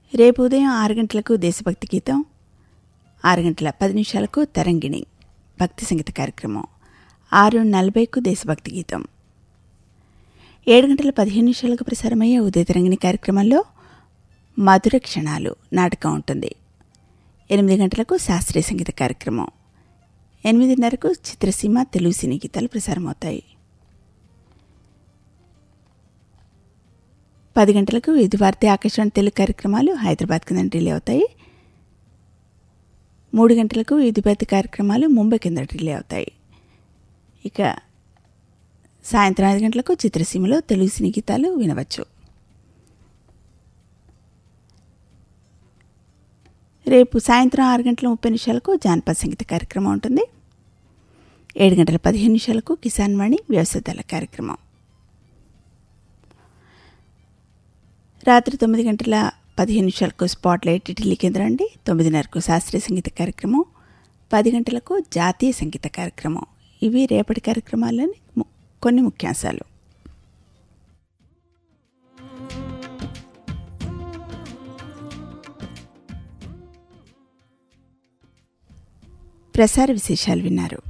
రేపు ఉదయం ఆరు గంటలకు దేశభక్తి గీతం ఆరు గంటల పది నిమిషాలకు తరంగిణి భక్తి సంగీత కార్యక్రమం ఆరు నలభైకు దేశభక్తి గీతం ఏడు గంటల పదిహేను నిమిషాలకు ప్రసారమయ్యే ఉదయ తరంగిణి కార్యక్రమంలో మధుర క్షణాలు నాటకం ఉంటుంది ఎనిమిది గంటలకు శాస్త్రీయ సంగీత కార్యక్రమం ఎనిమిదిన్నరకు చిత్రసీమ తెలుగు సినీ గీతాలు ప్రసారమవుతాయి పది గంటలకు ఇది వార్త ఆకాశవాణి తెలుగు కార్యక్రమాలు హైదరాబాద్ కింద రిలే అవుతాయి మూడు గంటలకు ఇది భారతి కార్యక్రమాలు ముంబై కింద రిలే అవుతాయి ఇక సాయంత్రం ఐదు గంటలకు చిత్రసీమలో తెలుగు సినీ గీతాలు వినవచ్చు రేపు సాయంత్రం ఆరు గంటల ముప్పై నిమిషాలకు జానపద సంగీత కార్యక్రమం ఉంటుంది ఏడు గంటల పదిహేను నిమిషాలకు కిసాన్ వాణి వ్యవసాయదాల కార్యక్రమం రాత్రి తొమ్మిది గంటల పదిహేను నిమిషాలకు స్పాట్ లైట్ ఢిల్లీ కేంద్రం అండి తొమ్మిదిన్నరకు శాస్త్రీయ సంగీత కార్యక్రమం పది గంటలకు జాతీయ సంగీత కార్యక్రమం ఇవి రేపటి కార్యక్రమాల్లోని ము- కొన్ని ముఖ్యాంశాలు ప్రసార విశేషాలు విన్నారు